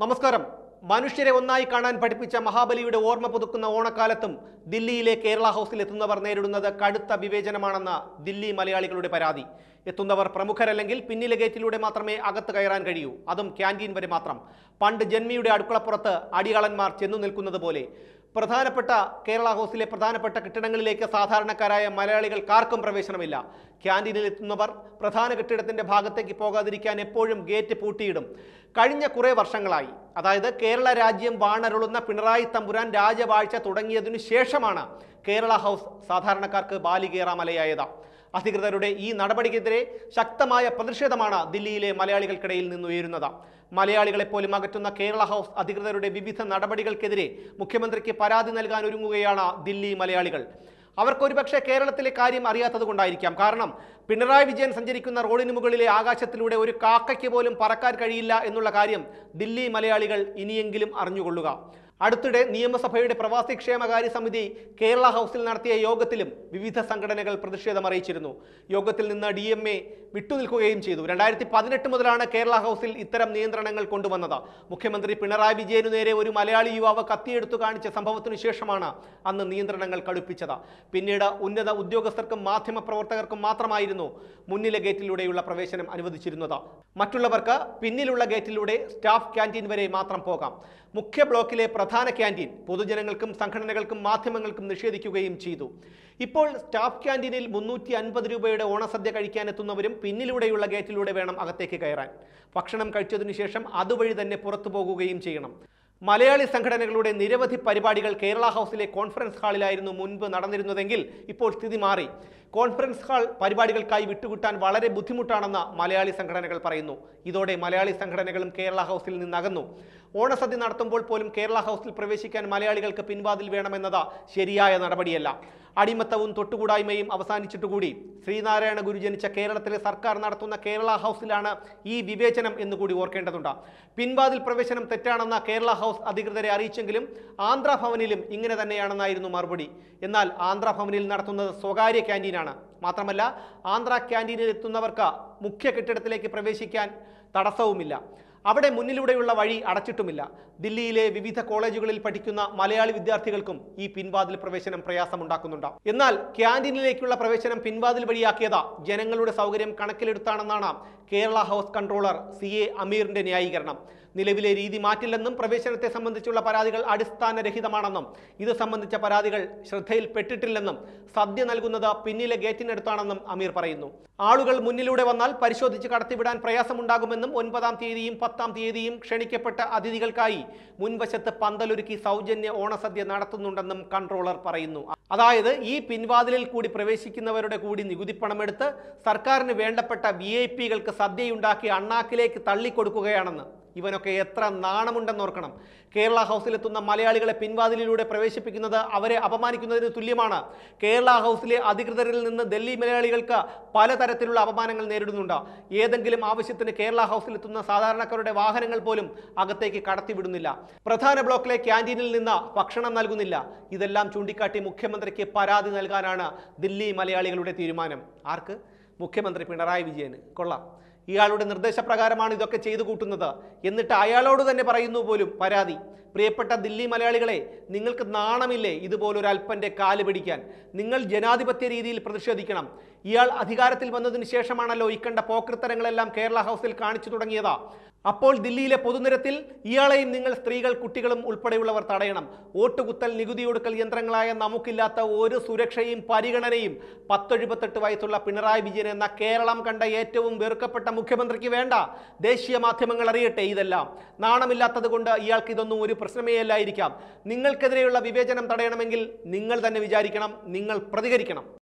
നമസ്കാരം മനുഷ്യരെ ഒന്നായി കാണാൻ പഠിപ്പിച്ച മഹാബലിയുടെ ഓർമ്മ പുതുക്കുന്ന ഓണക്കാലത്തും ദില്ലിയിലെ കേരള ഹൗസിൽ എത്തുന്നവർ നേരിടുന്നത് കടുത്ത വിവേചനമാണെന്ന് ദില്ലി മലയാളികളുടെ പരാതി എത്തുന്നവർ പ്രമുഖരല്ലെങ്കിൽ പിന്നിലെ ഗേറ്റിലൂടെ മാത്രമേ അകത്ത് കയറാൻ കഴിയൂ അതും ക്യാൻറ്റീൻ വരെ മാത്രം പണ്ട് ജന്മിയുടെ അടുക്കളപ്പുറത്ത് അടിയാളന്മാർ ചെന്നു നിൽക്കുന്നത് പോലെ പ്രധാനപ്പെട്ട കേരള ഹൗസിലെ പ്രധാനപ്പെട്ട കെട്ടിടങ്ങളിലേക്ക് സാധാരണക്കാരായ മലയാളികൾക്കാർക്കും പ്രവേശനമില്ല ക്യാൻറ്റീനിൽ എത്തുന്നവർ പ്രധാന കെട്ടിടത്തിന്റെ ഭാഗത്തേക്ക് പോകാതിരിക്കാൻ എപ്പോഴും ഗേറ്റ് പൂട്ടിയിടും കഴിഞ്ഞ കുറേ വർഷങ്ങളായി അതായത് കേരള രാജ്യം വാണരുളുന്ന പിണറായി തമ്പുരാൻ രാജവാഴ്ച തുടങ്ങിയതിനു ശേഷമാണ് കേരള ഹൗസ് സാധാരണക്കാർക്ക് ബാലികേറാമലയായത് അധികൃതരുടെ ഈ നടപടിക്കെതിരെ ശക്തമായ പ്രതിഷേധമാണ് ദില്ലിയിലെ മലയാളികൾക്കിടയിൽ നിന്നുയരുന്നത് മലയാളികളെ പോലും അകറ്റുന്ന കേരള ഹൗസ് അധികൃതരുടെ വിവിധ നടപടികൾക്കെതിരെ മുഖ്യമന്ത്രിക്ക് പരാതി നൽകാൻ ഒരുങ്ങുകയാണ് ദില്ലി മലയാളികൾ അവർക്കൊരുപക്ഷെ കേരളത്തിലെ കാര്യം അറിയാത്തത് കൊണ്ടായിരിക്കാം കാരണം പിണറായി വിജയൻ സഞ്ചരിക്കുന്ന റോഡിന് മുകളിലെ ആകാശത്തിലൂടെ ഒരു കാക്കയ്ക്ക് പോലും പറക്കാൻ കഴിയില്ല എന്നുള്ള കാര്യം ദില്ലി മലയാളികൾ ഇനിയെങ്കിലും അറിഞ്ഞുകൊള്ളുക അടുത്തിടെ നിയമസഭയുടെ പ്രവാസി ക്ഷേമകാര്യ സമിതി കേരള ഹൗസിൽ നടത്തിയ യോഗത്തിലും വിവിധ സംഘടനകൾ പ്രതിഷേധം അറിയിച്ചിരുന്നു യോഗത്തിൽ നിന്ന് ഡി എം എ വിട്ടുനിൽക്കുകയും ചെയ്തു രണ്ടായിരത്തി പതിനെട്ട് മുതലാണ് കേരള ഹൗസിൽ ഇത്തരം നിയന്ത്രണങ്ങൾ കൊണ്ടുവന്നത് മുഖ്യമന്ത്രി പിണറായി വിജയനു നേരെ ഒരു മലയാളി യുവാവ് കത്തിയെടുത്തു കാണിച്ച സംഭവത്തിനു ശേഷമാണ് അന്ന് നിയന്ത്രണങ്ങൾ കടുപ്പിച്ചത് പിന്നീട് ഉന്നത ഉദ്യോഗസ്ഥർക്കും മാധ്യമപ്രവർത്തകർക്കും മാത്രമായിരുന്നു മുന്നിലെ ഗേറ്റിലൂടെയുള്ള പ്രവേശനം അനുവദിച്ചിരുന്നത് മറ്റുള്ളവർക്ക് പിന്നിലുള്ള ഗേറ്റിലൂടെ സ്റ്റാഫ് ക്യാൻറ്റീൻ വരെ മാത്രം പോകാം മുഖ്യ ബ്ലോക്കിലെ പ്രധാന ക്യാൻറ്റീൻ പൊതുജനങ്ങൾക്കും സംഘടനകൾക്കും മാധ്യമങ്ങൾക്കും നിഷേധിക്കുകയും ചെയ്തു ഇപ്പോൾ സ്റ്റാഫ് ക്യാൻറ്റീനിൽ മുന്നൂറ്റി അൻപത് രൂപയുടെ ഓണസദ്യ കഴിക്കാൻ എത്തുന്നവരും പിന്നിലൂടെയുള്ള ഗേറ്റിലൂടെ വേണം അകത്തേക്ക് കയറാൻ ഭക്ഷണം കഴിച്ചതിനു ശേഷം അതുവഴി തന്നെ പുറത്തു പോകുകയും ചെയ്യണം മലയാളി സംഘടനകളുടെ നിരവധി പരിപാടികൾ കേരള ഹൗസിലെ കോൺഫറൻസ് ഹാളിലായിരുന്നു മുൻപ് നടന്നിരുന്നതെങ്കിൽ ഇപ്പോൾ സ്ഥിതി മാറി കോൺഫറൻസ് ഹാൾ പരിപാടികൾക്കായി വിട്ടുകിട്ടാൻ വളരെ ബുദ്ധിമുട്ടാണെന്ന് മലയാളി സംഘടനകൾ പറയുന്നു ഇതോടെ മലയാളി സംഘടനകളും കേരള ഹൗസിൽ നിന്നകന്നു ഓണസദ്യ നടത്തുമ്പോൾ പോലും കേരള ഹൗസിൽ പ്രവേശിക്കാൻ മലയാളികൾക്ക് പിൻവാതിൽ വേണമെന്നത് ശരിയായ നടപടിയല്ല അടിമത്തവും തൊട്ടുകൂടായ്മയും അവസാനിച്ചിട്ടുകൂടി ശ്രീനാരായണ ഗുരു ജനിച്ച കേരളത്തിലെ സർക്കാർ നടത്തുന്ന കേരള ഹൗസിലാണ് ഈ വിവേചനം എന്നുകൂടി ഓർക്കേണ്ടതുണ്ട് പിൻവാതിൽ പ്രവേശനം തെറ്റാണെന്ന കേരള ഹൗസ് അധികൃതരെ അറിയിച്ചെങ്കിലും ആന്ധ്രാഭവനിലും ഇങ്ങനെ തന്നെയാണെന്നായിരുന്നു മറുപടി എന്നാൽ ആന്ധ്രാഭവനിൽ നടത്തുന്നത് സ്വകാര്യ ക്യാൻറ്റീനാണ് മാത്രമല്ല ആന്ധ്ര ക്യാൻറ്റീനിൽ എത്തുന്നവർക്ക് മുഖ്യ കെട്ടിടത്തിലേക്ക് പ്രവേശിക്കാൻ തടസ്സവുമില്ല അവിടെ മുന്നിലൂടെയുള്ള വഴി അടച്ചിട്ടുമില്ല ദില്ലിയിലെ വിവിധ കോളേജുകളിൽ പഠിക്കുന്ന മലയാളി വിദ്യാർത്ഥികൾക്കും ഈ പിൻവാതിൽ പ്രവേശനം പ്രയാസമുണ്ടാക്കുന്നുണ്ട് എന്നാൽ ക്യാൻറ്റീനിലേക്കുള്ള പ്രവേശനം പിൻവാതിൽ വഴിയാക്കിയത് ജനങ്ങളുടെ സൗകര്യം കണക്കിലെടുത്താണെന്നാണ് Kerala house controller C A അമീറിന്റെ ന്യായീകരണം നിലവിലെ രീതി മാറ്റില്ലെന്നും പ്രവേശനത്തെ സംബന്ധിച്ചുള്ള പരാതികൾ അടിസ്ഥാനരഹിതമാണെന്നും ഇത് സംബന്ധിച്ച പരാതികൾ ശ്രദ്ധയിൽപ്പെട്ടിട്ടില്ലെന്നും സദ്യ നൽകുന്നത് പിന്നിലെ ഗേറ്റിനടുത്താണെന്നും അമീർ പറയുന്നു ആളുകൾ മുന്നിലൂടെ വന്നാൽ പരിശോധിച്ച് കടത്തിവിടാൻ പ്രയാസമുണ്ടാകുമെന്നും ഒൻപതാം തീയതിയും പത്താം തീയതിയും ക്ഷണിക്കപ്പെട്ട അതിഥികൾക്കായി മുൻവശത്ത് പന്തലൊരുക്കി സൗജന്യ ഓണസദ്യ നടത്തുന്നുണ്ടെന്നും കൺട്രോളർ പറയുന്നു അതായത് ഈ പിൻവാതിലിൽ കൂടി പ്രവേശിക്കുന്നവരുടെ കൂടി നികുതി പണമെടുത്ത് സർക്കാരിന് വേണ്ടപ്പെട്ട വി ഐ പികൾക്ക് സദ്യയുണ്ടാക്കി അണ്ണാക്കിലേക്ക് തള്ളിക്കൊടുക്കുകയാണെന്ന് ഇവനൊക്കെ എത്ര നാണമുണ്ടെന്നോർക്കണം കേരള ഹൗസിലെത്തുന്ന മലയാളികളെ പിൻവാതിലിലൂടെ പ്രവേശിപ്പിക്കുന്നത് അവരെ അപമാനിക്കുന്നതിന് തുല്യമാണ് കേരള ഹൗസിലെ അധികൃതരിൽ നിന്ന് ഡൽഹി മലയാളികൾക്ക് പലതരത്തിലുള്ള അപമാനങ്ങൾ നേരിടുന്നുണ്ട് ഏതെങ്കിലും ആവശ്യത്തിന് കേരള ഹൗസിലെത്തുന്ന സാധാരണക്കാരുടെ വാഹനങ്ങൾ പോലും അകത്തേക്ക് കടത്തിവിടുന്നില്ല പ്രധാന ബ്ലോക്കിലെ ക്യാൻറ്റീനിൽ നിന്ന് ഭക്ഷണം നൽകുന്നില്ല ഇതെല്ലാം ചൂണ്ടിക്കാട്ടി മുഖ്യമന്ത്രിക്ക് പരാതി നൽകാനാണ് ദില്ലി മലയാളികളുടെ തീരുമാനം ആർക്ക് മുഖ്യമന്ത്രി പിണറായി വിജയന് കൊള്ളാം ഇയാളുടെ നിർദ്ദേശപ്രകാരമാണ് ഇതൊക്കെ ചെയ്തു കൂട്ടുന്നത് എന്നിട്ട് അയാളോട് തന്നെ പറയുന്നു പോലും പരാതി പ്രിയപ്പെട്ട ദില്ലി മലയാളികളെ നിങ്ങൾക്ക് നാണമില്ലേ ഇതുപോലൊരു അല്പന്റെ കാല് പിടിക്കാൻ നിങ്ങൾ ജനാധിപത്യ രീതിയിൽ പ്രതിഷേധിക്കണം ഇയാൾ അധികാരത്തിൽ വന്നതിന് ശേഷമാണല്ലോ ഇക്കണ്ട പോക്കൃത്തരങ്ങളെല്ലാം കേരള ഹൗസിൽ കാണിച്ചു തുടങ്ങിയത് അപ്പോൾ ദില്ലിയിലെ പൊതുനിരത്തിൽ ഇയാളെയും നിങ്ങൾ സ്ത്രീകൾ കുട്ടികളും ഉൾപ്പെടെയുള്ളവർ തടയണം വോട്ടുകുത്തൽ നികുതി ഒടുക്കൽ യന്ത്രങ്ങളായ നമുക്കില്ലാത്ത ഒരു സുരക്ഷയും പരിഗണനയും പത്തൊഴുപത്തെട്ട് വയസ്സുള്ള പിണറായി വിജയൻ എന്ന കേരളം കണ്ട ഏറ്റവും വെറുക്കപ്പെട്ട മുഖ്യമന്ത്രിക്ക് വേണ്ട ദേശീയ മാധ്യമങ്ങൾ അറിയട്ടെ ഇതെല്ലാം നാണമില്ലാത്തത് കൊണ്ട് ഇയാൾക്ക് ഇതൊന്നും ഒരു പ്രശ്നമേ അല്ലായിരിക്കാം നിങ്ങൾക്കെതിരെയുള്ള വിവേചനം തടയണമെങ്കിൽ നിങ്ങൾ തന്നെ വിചാരിക്കണം നിങ്ങൾ പ്രതികരിക്കണം